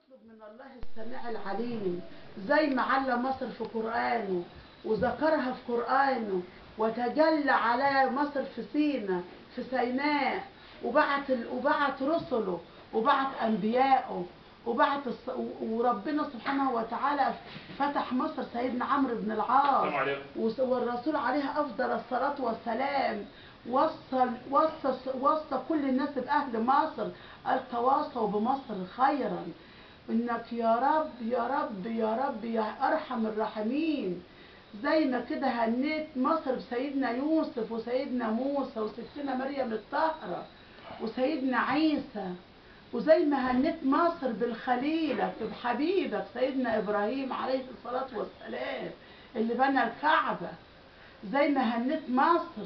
نطلب من الله السميع العليم زي ما علم مصر في قرآنه وذكرها في قرآنه وتجلى على مصر في سينا في سيناء وبعت ال- وبعت رسله وبعت أنبيائه وبعت الص... وربنا سبحانه وتعالى فتح مصر سيدنا عمرو بن العاص السلام عليكم. وس- والرسول عليه أفضل الصلاة والسلام وصل وصى وصى كل الناس بأهل مصر قال تواصوا بمصر خيرا إنك يا رب يا رب يا رب يا أرحم الراحمين زي ما كده هنيت مصر بسيدنا يوسف وسيدنا موسى وستنا مريم الطاهرة وسيدنا عيسى وزي ما هنيت مصر بالخليلك بحبيبك سيدنا إبراهيم عليه الصلاة والسلام اللي بنى الكعبة زي ما هنيت مصر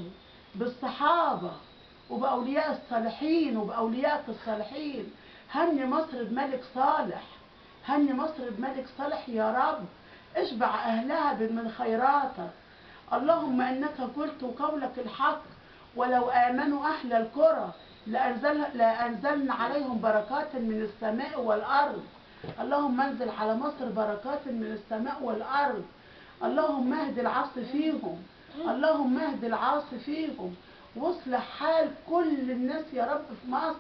بالصحابة وبأولياء الصالحين وبأولياء الصالحين هني مصر بملك صالح هني مصر بملك صالح يا رب اشبع أهلها من خيراتك اللهم إنك قلت قولك الحق ولو آمنوا أهل القرى لأنزل لأنزلنا عليهم بركات من السماء والأرض اللهم انزل على مصر بركات من السماء والأرض اللهم اهد العاص فيهم اللهم اهد العاص فيهم واصلح حال كل الناس يا رب في مصر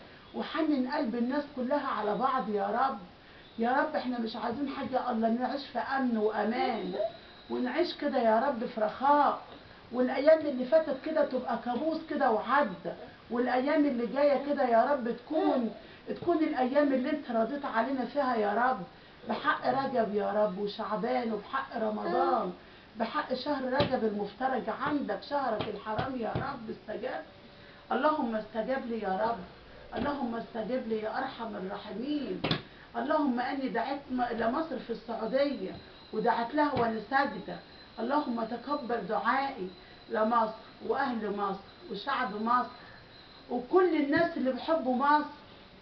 وحنن قلب الناس كلها على بعض يا رب يا رب احنا مش عايزين حاجة الا نعيش في امن وامان ونعيش كده يا رب في رخاء والايام اللي فاتت كده تبقى كابوس كده وعدى والايام اللي جايه كده يا رب تكون تكون الايام اللي انت رضيت علينا فيها يا رب بحق رجب يا رب وشعبان وبحق رمضان بحق شهر رجب المفترج عندك شهرك الحرام يا رب استجاب اللهم استجب لي يا رب اللهم استجب لي يا ارحم الراحمين اللهم اني دعيت م- لمصر في السعوديه ودعت لها وانا ساجده اللهم تقبل دعائي لمصر واهل مصر وشعب مصر وكل الناس اللي بيحبوا مصر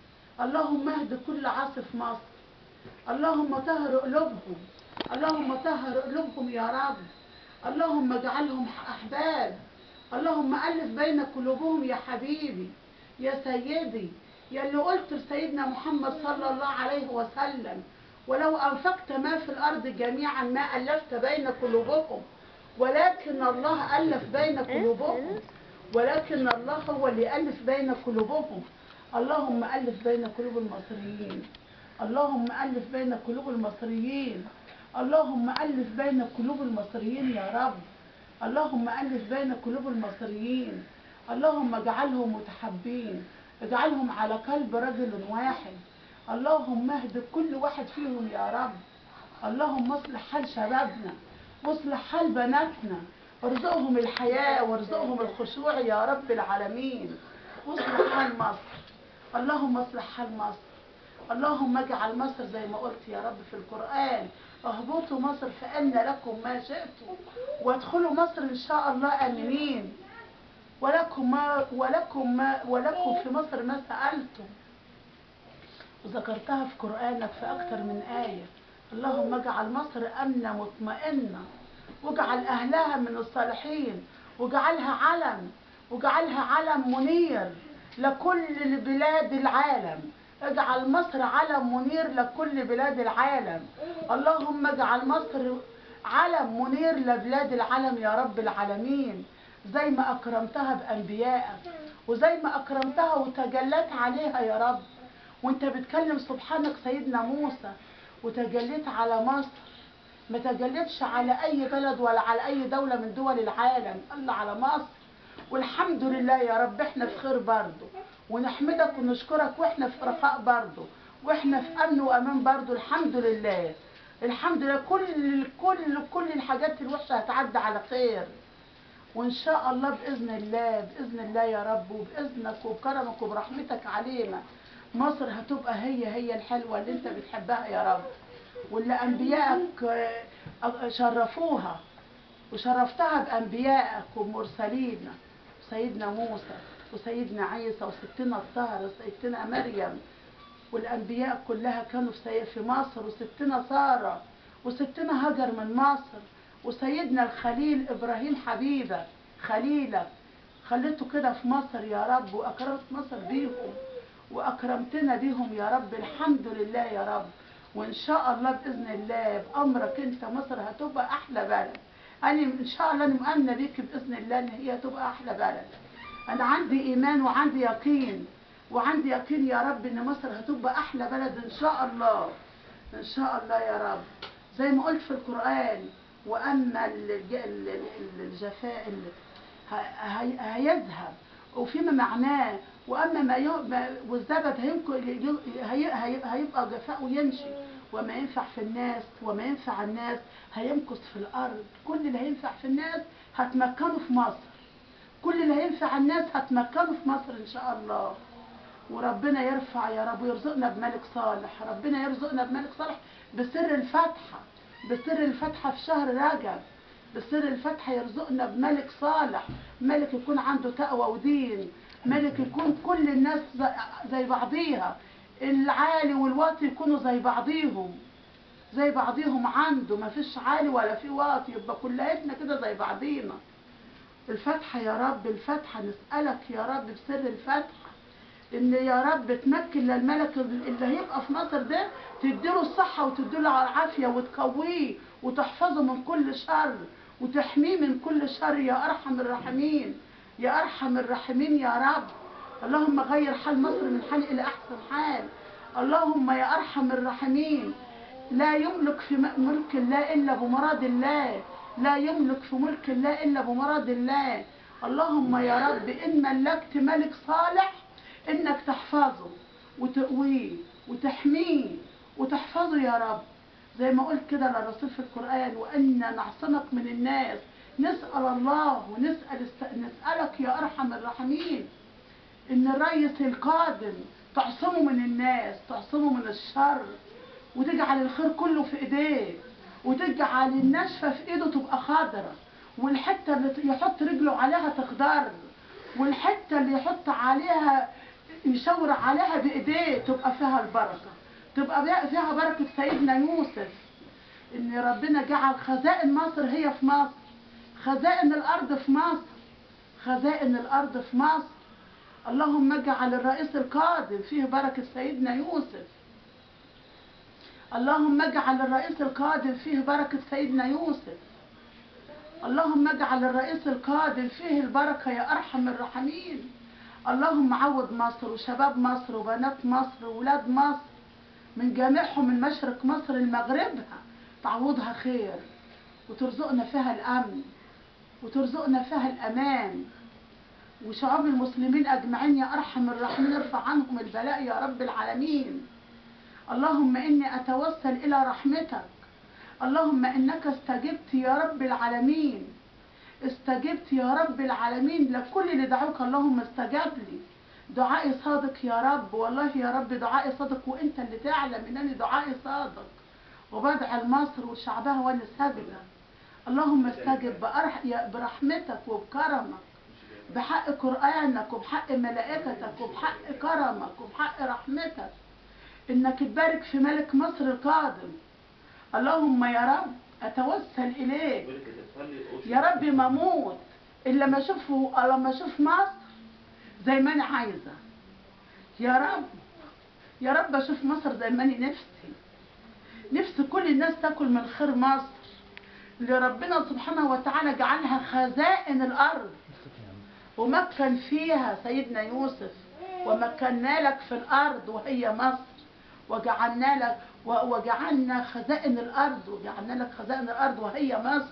اللهم اهد كل عاصف مصر اللهم طهر قلوبهم اللهم طهر قلوبهم يا رب اللهم اجعلهم احباب اللهم الف بين قلوبهم يا حبيبي يا سيدي يا اللي قلت لسيدنا محمد صلى الله عليه وسلم ولو انفقت ما في الارض جميعا ما الفت بين قلوبهم ولكن الله الف بين قلوبهم ولكن الله هو اللي الف بين قلوبهم اللهم الف بين قلوب المصريين اللهم الف بين قلوب المصريين اللهم الف بين قلوب المصريين يا رب اللهم الف بين قلوب المصريين اللهم اجعلهم متحابين اجعلهم على قلب رجل واحد اللهم اهد كل واحد فيهم يا رب اللهم اصلح حال شبابنا واصلح حال بناتنا وارزقهم الحياة وارزقهم الخشوع يا رب العالمين واصلح حال مصر اللهم اصلح حال مصر اللهم اجعل مصر زي ما قلت يا رب في القرآن اهبطوا مصر فإن لكم ما شئتم وادخلوا مصر إن شاء الله آمنين ولكم ما ولكم ما ولكم في مصر ما سألتم وذكرتها في قرآنك في أكثر من آية اللهم اجعل مصر أمنة مطمئنة واجعل أهلها من الصالحين واجعلها علم واجعلها علم منير لكل بلاد العالم اجعل مصر علم منير لكل بلاد العالم اللهم اجعل مصر علم منير لبلاد العالم يا رب العالمين زي ما أكرمتها بأنبيائك وزي ما أكرمتها وتجلت عليها يا رب وانت بتكلم سبحانك سيدنا موسى وتجليت على مصر ما تجلتش على أي بلد ولا على أي دولة من دول العالم إلا على مصر والحمد لله يا رب احنا في خير برضه ونحمدك ونشكرك واحنا في رخاء برضه واحنا في امن وامان برضه الحمد لله الحمد لله كل كل كل الحاجات الوحشه هتعدي على خير وان شاء الله باذن الله باذن الله يا رب وباذنك وبكرمك وبرحمتك علينا مصر هتبقى هي هي الحلوه اللي انت بتحبها يا رب واللي انبيائك آه، شرفوها وشرفتها بانبيائك ومرسلين سيدنا موسى وسيدنا عيسى وستنا الطاهرة وستنا مريم والأنبياء كلها كانوا في سي- في مصر وستنا سارة وستنا هاجر من مصر وسيدنا الخليل إبراهيم حبيبك خليلك خليته كده في مصر يا رب وأكرمت مصر بيهم واكرمتنا بيهم يا رب الحمد لله يا رب وان شاء الله باذن الله بامرك انت مصر هتبقى احلى بلد انا ان شاء الله انا مؤمنه بيك باذن الله ان هي هتبقى احلى بلد انا عندي ايمان وعندي يقين وعندي يقين يا رب ان مصر هتبقى احلى بلد ان شاء الله ان شاء الله يا رب زي ما قلت في القران واما الج- ال- ال- الجفاء ال- ه- هي- هيذهب وفيما معناه واما ما ي- ما- والزبد هيمكن ي- هي- هي- هيبقى جفاء ويمشي وما ينفع في الناس وما ينفع الناس هيمكث في الارض كل اللي هينفع في الناس هتمكنه في مصر كل اللي هينفع الناس هتمكنه في مصر ان شاء الله وربنا يرفع يا رب ويرزقنا بملك صالح ربنا يرزقنا بملك صالح بسر الفتحة بسر الفتحة في شهر رجب بسر الفتحة يرزقنا بملك صالح ملك يكون عنده تقوى ودين ملك يكون كل الناس زي- زي بعضيها العالي والواطي يكونوا زي بعضيهم زي بعضيهم عنده ما فيش عالي ولا في واطي يبقى كليتنا كده زي بعضينا الفتحة يا رب الفتحة نسألك يا رب بسر الفتحة ان يا رب تمكن للملك اللي هيبقى في مصر ده تديله الصحة وتديله العافية وتقويه وتحفظه من كل شر وتحميه من كل شر يا أرحم الراحمين يا أرحم الراحمين يا رب اللهم غير حال مصر من حال إلى أحسن حال اللهم يا أرحم الراحمين لا يملك في م- ملك الله إلا بمراد الله لا يملك في ملك الله إلا بمراد الله اللهم يا رب إن ملكت ملك صالح إنك تحفظه وتقويه وتحميه وتحفظه يا رب زي ما قلت كده للرسول في القرآن وأن نعصمك من الناس نسأل الله ونسأل است- نسألك يا أرحم الراحمين إن الرئيس القادم تعصمه من الناس تعصمه من الشر وتجعل الخير كله في ايديه وتجعل الناشفه في ايده تبقى خضرة والحته اللي يحط رجله عليها تخضر والحته اللي يحط عليها يشاور عليها بايديه تبقى فيها البركه تبقى بقى فيها بركه سيدنا يوسف ان ربنا جعل خزائن مصر هي في مصر خزائن الارض في مصر خزائن الارض في مصر اللهم اجعل الرئيس القادم فيه بركه سيدنا يوسف اللهم اجعل الرئيس القادم فيه بركة سيدنا يوسف اللهم اجعل الرئيس القادم فيه البركة يا أرحم الراحمين اللهم عوض مصر وشباب مصر وبنات مصر وولاد مصر من جامعهم من مشرق مصر لمغربها تعوضها خير وترزقنا فيها الأمن وترزقنا فيها الأمان وشعوب المسلمين أجمعين يا أرحم الراحمين ارفع عنهم البلاء يا رب العالمين اللهم إني أتوسل إلى رحمتك اللهم إنك استجبت يا رب العالمين استجبت يا رب العالمين لكل اللي دعوك اللهم استجاب لي دعائي صادق يا رب والله يا رب دعائي صادق وانت اللي تعلم انني دعائي صادق وبدعي لمصر وشعبها وانا ساجده اللهم استجب بأرح- يا- برحمتك وبكرمك بحق قرآنك وبحق ملائكتك وبحق كرمك وبحق رحمتك انك تبارك في ملك مصر القادم اللهم يا رب اتوسل اليك يا رب ما اموت الا ما اشوفه لما اشوف مصر زي ما انا عايزه يا رب يا رب اشوف مصر زي ما انا نفسي نفسي كل الناس تاكل من خير مصر اللي ربنا سبحانه وتعالى جعلها خزائن الارض ومكن فيها سيدنا يوسف ومكنا لك في الارض وهي مصر وجعلنا لك و- وجعلنا خزائن الارض وجعلنا لك خزائن الارض وهي مصر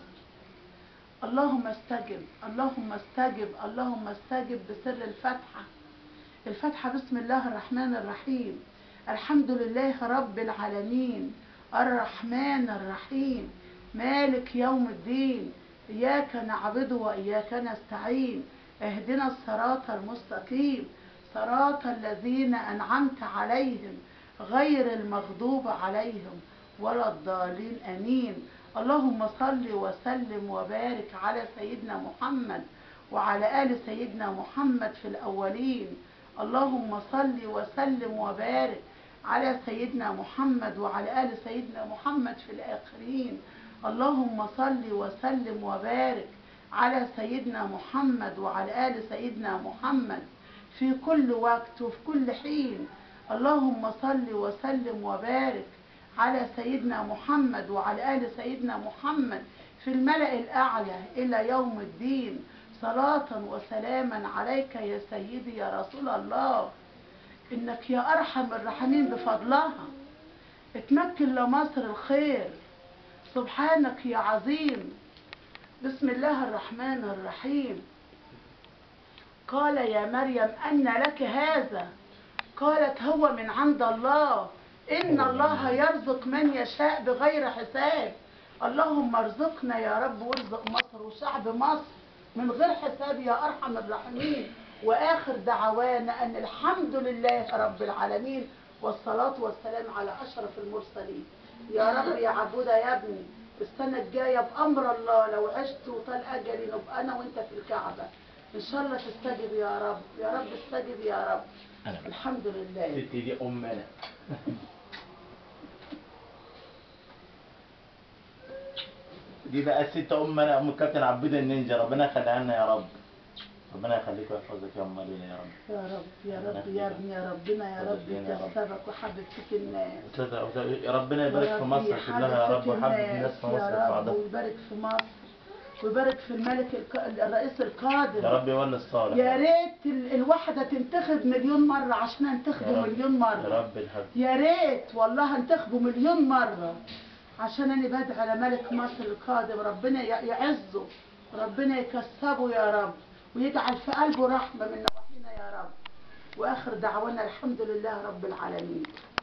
اللهم استجب اللهم استجب اللهم استجب بسر الفتحه الفتحه بسم الله الرحمن الرحيم الحمد لله رب العالمين الرحمن الرحيم مالك يوم الدين إياك نعبد وإياك نستعين اهدنا الصراط المستقيم صراط الذين أنعمت عليهم غير المغضوب عليهم ولا الضالين أمين اللهم صل وسلم وبارك على سيدنا محمد وعلى آل سيدنا محمد في الأولين اللهم صل وسلم وبارك على سيدنا محمد وعلى آل سيدنا محمد في الآخرين اللهم صل وسلم وبارك على سيدنا محمد وعلى آل سيدنا محمد في كل وقت وفي كل حين اللهم صل وسلم وبارك على سيدنا محمد وعلى آل سيدنا محمد في الملأ الأعلى إلى يوم الدين صلاة وسلاما عليك يا سيدي يا رسول الله إنك يا أرحم الراحمين بفضلها اتمكن لمصر الخير سبحانك يا عظيم بسم الله الرحمن الرحيم قال يا مريم أن لك هذا قالت هو من عند الله إن الله يرزق من يشاء بغير حساب اللهم ارزقنا يا رب وارزق مصر وشعب مصر من غير حساب يا أرحم الراحمين وآخر دعوانا أن الحمد لله رب العالمين والصلاة والسلام على أشرف المرسلين يا رب يا عبودة يا ابني السنة الجاية بأمر الله لو عشت وطال أجلي نبقى أنا وأنت في الكعبة إن شاء الله تستجب يا رب يا رب استجب يا رب أنا الحمد لله ستي دي أمنا دي بقى الست أمنا أم الكابتن عبودة النينجا ربنا يخليها لنا يا رب ربنا يخليك ويحفظك يا أم لينا يا رب يا رب يا رب يا ابني يا ربنا يا رب يكسبك وحبب فيك الناس أستاذ- يا ربنا يبارك في ورب مصر يحبب كلها يا رب فيك ويحبب الناس في مصر يا في رب بعضها ويبارك في مصر ويبارك في الملك الق- الرئيس القادم يا رب يولي الصالح يا ريت ال- الواحدة تنتخب مليون مرة عشان يا انتخبه رب. مليون يا مرة رب الحب يا ريت والله انتخبه مليون مرة عشان انا بدعي على ملك مصر القادم ربنا ي- يعزه ربنا يكسبه يا رب ويجعل في قلبه رحمة من نواحينا يا رب واخر دعوانا الحمد لله رب العالمين